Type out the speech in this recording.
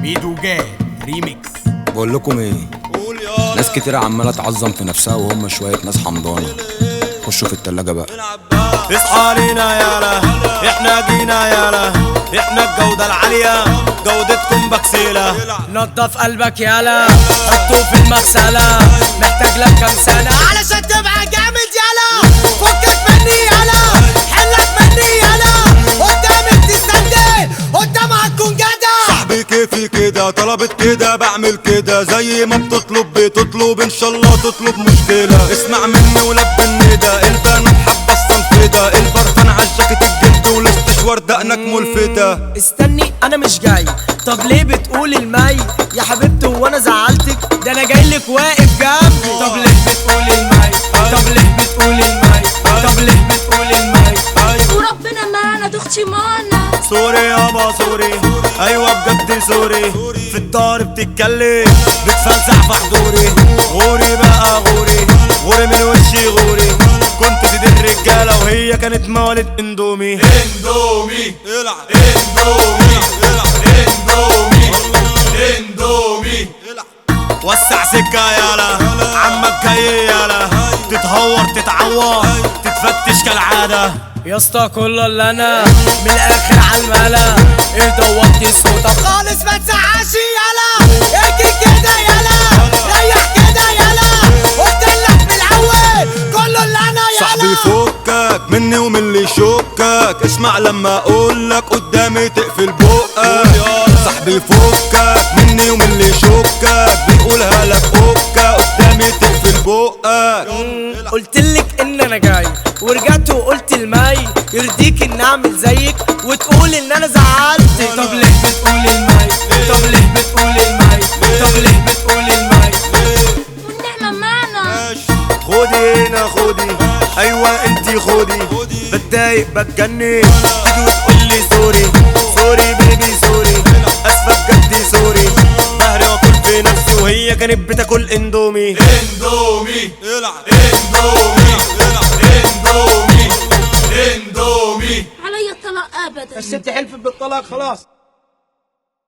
ميدو جاد ريميكس بقول لكم ايه ناس كتير عماله تعظم في نفسها وهم شويه ناس حمضانه خشوا في التلاجة بقى اصحى لينا يالا احنا جينا يالا احنا الجودة العالية جودتكم بكسيلة نضف قلبك يالا حطه في المغسلة محتاج لك كام سنة علشان تبقى جامد يالا فكك مني يالا حلك مني يالا قدامك تستنى قدامها تكون جدع صاحبي كيفي كده طلبت كده بعمل كده زي ما بتطلب بتطلب ان شاء الله تطلب مشكلة اسمع مني ولب الندى البنات حابة الصنف ده البرفان عالجاكيت الجلد والاستشوار دقنك ملفتة استني انا مش جاي طب ليه بتقول المي يا حبيبتي وانا زعلتك ده انا جاي لك واقف جنبي طب ليه بتقول المي طب ليه بتقول المي طب ليه بتقول المي وربنا معنا تختي معنا سوري يابا سوري ايوه بجد سوري في الدار بتتكلم بتفلسع في حضوري غوري بقى غوري غوري من وشي غوري كنت سيد الرجاله وهي كانت موالد اندومي اندومي العب اندومي العب اندومي اندومي وسع سكه يالا عمك جاي يالا تتهور تتعور تتفتش كالعاده يا اسطى كل اللي انا من الاخر على الملا ايه دوبتي صوتك خالص ما تزعقش يالا اركن كده يالا ريح كده يالا قلت لك من الاول كل اللي انا صاحبي يالا فكك مني ومن اللي يشكك اسمع لما اقولك قدامي تقفل بقك صاحبي فكك مني ومن اللي يشكك بيقولها لك اوكا قدامي تقفل بقك قلت لك ان انا جاي ورجعت وقلت المي يرضيك ان اعمل زيك وتقول ان انا زعلت طب ليه بتقول المي طب ليه بتقول المي طب ليه بتقول المي والنعمة معنا خدي هنا خدي ايوه انتي خدي بتضايق بتجنن تيجي وتقول لي سوري سوري بيبي سوري اسفه بجد سوري بهري واكل في نفسي وهي كانت بتاكل اندومي اندومي العب اندومي العب اندومي اندومي علي الطلاق ابدا الست حلفت بالطلاق خلاص